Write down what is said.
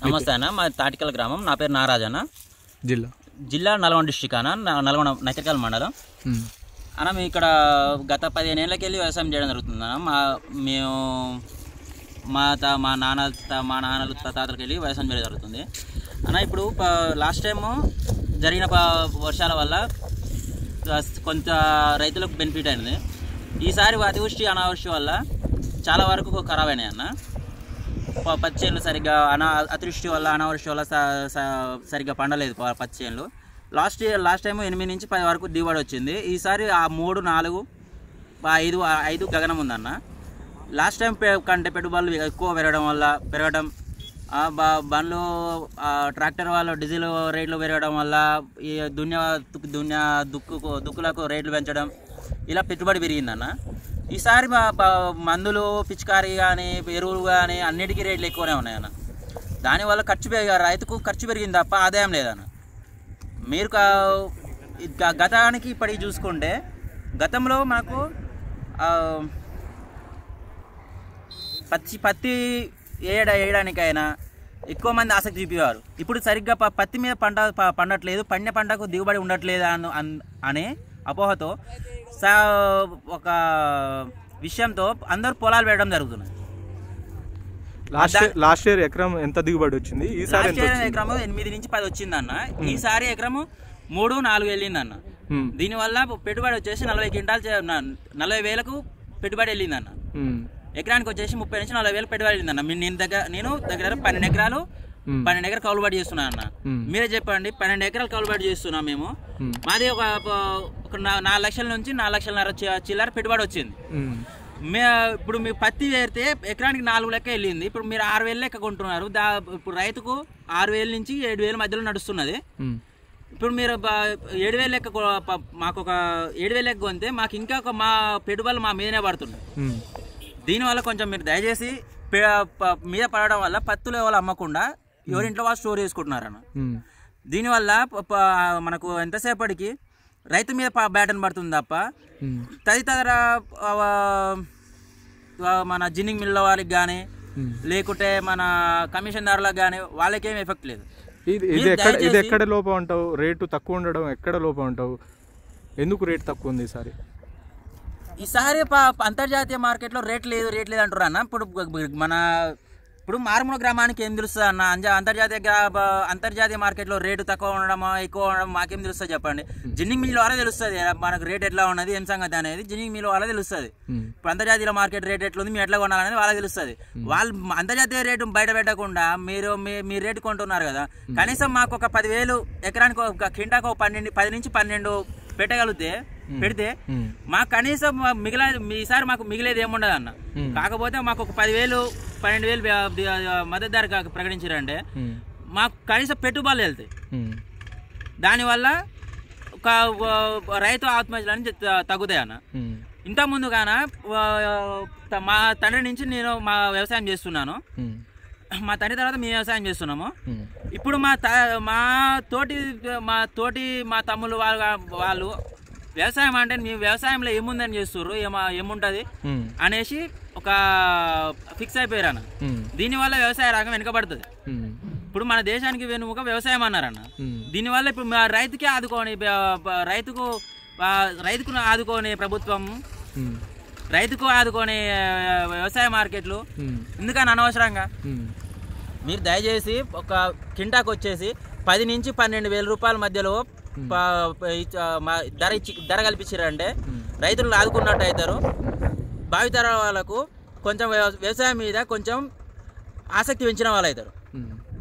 నమస్తే అన్న మా తాటికల్ గ్రామం నా పేరు నారాజ్ అన్న జిల్లా జిల్లా నల్గొండ డిస్టిక్ అన్న నా- నల్గొండ నకరికల్ మండలం ఉమ్. అన్న మేము ఇక్కడ గత పదిహేను ఏళ్ళకి వెళ్ళి వ్యవసాయం చేయడం జరుగుతుంది అన్న మా మేము మా తా మా నాన్న తా- మా నాన్నలు తా- తాతలకి వెళ్ళి వ్యవసాయం చేయడం జరుగుతుంది అన్న ఇప్పుడు లాస్ట్ టైము జరిగిన ప- వర్షాల వల్ల ఆ, కొంత రైతులకు బెనిఫిట్ అయింది ఈసారి అతివృష్టి అనావృష్టి వల్ల చాలా వరకు ఖరాబ్ అయినాయి అన్న ప- పత్తి చేనులు సరిగ్గా అనా అతివృష్టి వల్ల అనావృష్టి వల్ల స- స- సరిగ్గా పండలేదు ప- పత్తి చేనులు లాస్ట్ ఇయర్ లాస్ట్ టైం ఎనిమిది నుంచి పది వరకు దిగుబడి వచ్చింది ఈసారి ఆ మూడు నాలుగు ఆ ఐదు ఆ ఐదు గగనం ఉందన్న లాస్ట్ టైం పె- కంటే పెట్టుబడులు ఎక్కువ పెరగడం వల్ల పెరగడం ఆ బ- బండ్లు ఆ ట్రాక్టర్ వాళ్ళు డీజిల్ రేట్లు పెరగడం వల్ల ఈ దున్య దున్య దుక్కు దుక్కులకు రేట్లు పెంచడం ఇలా పెట్టుబడి పెరిగిందన్న ఈసారి మా ప- మందులు పిచికారీ కానీ ఎరువులు కానీ అన్నిటికీ రేట్లు ఎక్కువనే ఉన్నాయన్న దానివల్ల ఖర్చు పెరిగి రైతుకు ఖర్చు పెరిగింది తప్ప ఆదాయం లేదన్న మీరు కా- గ- గతానికి ఇప్పటికి చూసుకుంటే గతంలో మాకు ఆ, పత్తి పత్తి వేయడ వేయడానికైనా ఎక్కువ మంది ఆసక్తి చూపేవారు ఇప్పుడు సరిగ్గా ప- పత్తి మీద పంట ప- పండట్లేదు పండిన పంటకు దిగుబడి ఉండట్లేదు అను అన్- అనే అపోహతో సా ఒక విషయంతో అందరూ పొలాలు వేయడం జరుగుతుంది లాస్ట్ ఇయర్ లాస్ట్ ఇయర్ ఎకరం ఎంత దిగుబడి వచ్చింది ఈసారి లాస్ట్ ఎంత ఇయర్ వచ్చింది ఎకరము ఎనిమిది నుంచి పది వచ్చిందన్న ఈసారి ఎకరము మూడు నాలుగు వెళ్ళిందన్న ఉమ్. దీనివల్ల పెట్టుబడి వచ్చేసి నలభై క్వింటాల్ చే- న- నలభై వేలకు పెట్టుబడి వెళ్ళిందన్న ఉమ్. ఎకరానికి వచ్చేసి ముప్పై నుంచి నలభై వేలు పెట్టుబడి వెళ్ళిందన్న మీ- నేను దగ్గర నేను దగ్గర పన్నెండు ఎకరాలు ఉమ్. పన్నెండు ఎకరాలు కౌలుబడి చేస్తున్నా అన్న ఉమ్. మీరే చెప్పండి పన్నెండు ఎకరాలు కౌలుబడి చేస్తున్నాం మేము ఉమ్. మాది ఒక ఒక నా- నాలుగు లక్షల నుంచి నాలుగు లక్షలన్నర చి- చిల్లర పెట్టుబడి వచ్చింది ఉమ్. మే ఇప్పుడు మీ పత్తి వేరితే ఎకరానికి నాలుగు లెక్క వెళ్ళింది ఇప్పుడు మీరు ఆరు వేలు లెక్క కొంటున్నారు దా ఇప్పుడు రైతుకు ఆరు వేల నుంచి ఏడు వేల మధ్యలో నడుస్తున్నది ఉమ్. ఇప్పుడు మీరు బ- ఏడు వేల లెక్క కొ- ప- మాకు ఒక ఏడు వేల లెక్క కొంటే మాకు ఇంకా ఒక మా పెట్టుబడులు మా మీదనే పడుతున్నాయి ఉమ్. దీనివల్ల కొంచెం మీరు దయచేసి పె- ప- మీద పడడం వల్ల పత్తులు ఎవరు అమ్మకుండా ఎవరింట్లో వాళ్ళు స్టోర్ చేసుకుంటున్నారన్న ఉమ్. దీనివల్ల ప- ప- మనకు ఎంతసేపటికి రైతు మీద ప- బ్యాటన్ పడుతుంది తప్ప ఉమ్. తదితర ఆ, ఆ, మన జిన్నింగ్ మిల్ల వాళ్ళకి కానీ ఉమ్. లేకుంటే మన కమిషన్దారులకు కానీ వాళ్ళకేం ఎఫెక్ట్ లేదు ఇది ఇది మీరు ఎక్కడ ఇది దయచేసి- ఎక్కడ లోపం అంటావు రేటు తక్కువ ఉండడం ఎక్కడ లోపం అంటావు ఎందుకు రేట్ తక్కువ ఉంది ఈసారి ఈసారి ప- అంతర్జాతీయ మార్కెట్లో రేట్ లేదు రేట్ లేదు అంటారు అన్న ఇప్పుడు గ- గ- మన ఇప్పుడు మారుమూల గ్రామానికి ఏం తెలుస్తుంది అన్న అంజ అంతర్జాతీయ గ్రా- బ- అంతర్జాతీయ మార్కెట్లో రేటు తక్కువ ఉండడమా ఎక్కువ ఉండడం మాకేం తెలుస్తుంది చెప్పండి జిన్నింగ్ మిల్ వాళ్ళే తెలుస్తుంది మనకు రేట్ ఎట్లా ఉన్నది ఏం సంగతి అనేది జిన్నింగ్ మిల్ వాళ్ళే తెలుస్తుంది ఉమ్. ఇప్పుడు అంతర్జాతీయ మార్కెట్ రేట్ ఎట్లుంది మీరు ఎట్లా కొనాలనేది వాళ్ళకి తెలుస్తుంది వాళ్ళు అంతర్జాతీయ రేటు బయట పెట్టకుండా మీరు మీ మీ రేటు కొంటున్నారు కదా కనీసం మాకు ఒక పదివేలు ఎకరానికి ఒక కింటాకు ఒక పన్నెండు పది నుంచి పన్నెండు పెట్టగలిగితే పెడితే ఉమ్. మాకు కనీసం మిగిలే ఈసారి మాకు మిగిలేది ఏముండదు అన్న ఉమ్. కాకపోతే మాకు ఒక పదివేలు పన్నెండు వేలు వ్య- వ్య- మద్దతు ధర కా- ప్రకటించారంటే ఉమ్. మాకు కనీసం పెట్టుబడులు వెళ్తాయి ఉమ్. దానివల్ల ఒక ఒక రైతు ఆత్మహత్యలు అని తగ్గుతాయి అన్న ఉమ్. ఇంత ముందుగాన ఆ, మా తండ్రి నుంచి నేను మా వ్యవసాయం చేస్తున్నాను ఉమ్. మా తండ్రి తర్వాత మేము వ్యవసాయం చేస్తున్నాము ఉమ్. ఇప్పుడు మా త మా తోటి మా తోటి మా తమ్ముళ్ళు వాళ్ళు వాళ్ళు వ్యవసాయం అంటే మీ వ్యవసాయంలో ఏముందని చేస్తుర్రు ఏమ ఏముంటుంది ఉమ్. అనేసి ఒక ఫిక్స్ అయిపోయారు అన్న ఉమ్. దీనివల్ల వ్యవసాయ రంగం వెనుకబడుతుంది ఉమ్. ఇప్పుడు మన దేశానికి వెనుక వ్యవసాయం అన్నారన్న ఉమ్. దీనివల్ల ఇప్పుడు మా రైతుకే ఆదుకోని బ- బ- రైతుకు ఆ, రైతుకు ఆదుకోని ప్రభుత్వం ఉమ్. రైతుకు ఆదుకోని ఆ, వ్యవసాయ మార్కెట్లు ఉమ్. ఎందుకని అనవసరంగా ఉమ్. మీరు దయచేసి ఒక కింటాకు వచ్చేసి పది నుంచి పన్నెండు వేల రూపాయల మధ్యలో ప- ప- ఇచ్చ- మా ధర ఇచ్చి ధర కల్పించారంటే రైతులు ఆదుకున్నట్టు అవుతారు భావితరాల వాళ్ళకు కొంచెం వ్యవ- వ్యవసాయం మీద కొంచెం ఆసక్తి పెంచిన వాళ్ళు అవుతారు ఉమ్.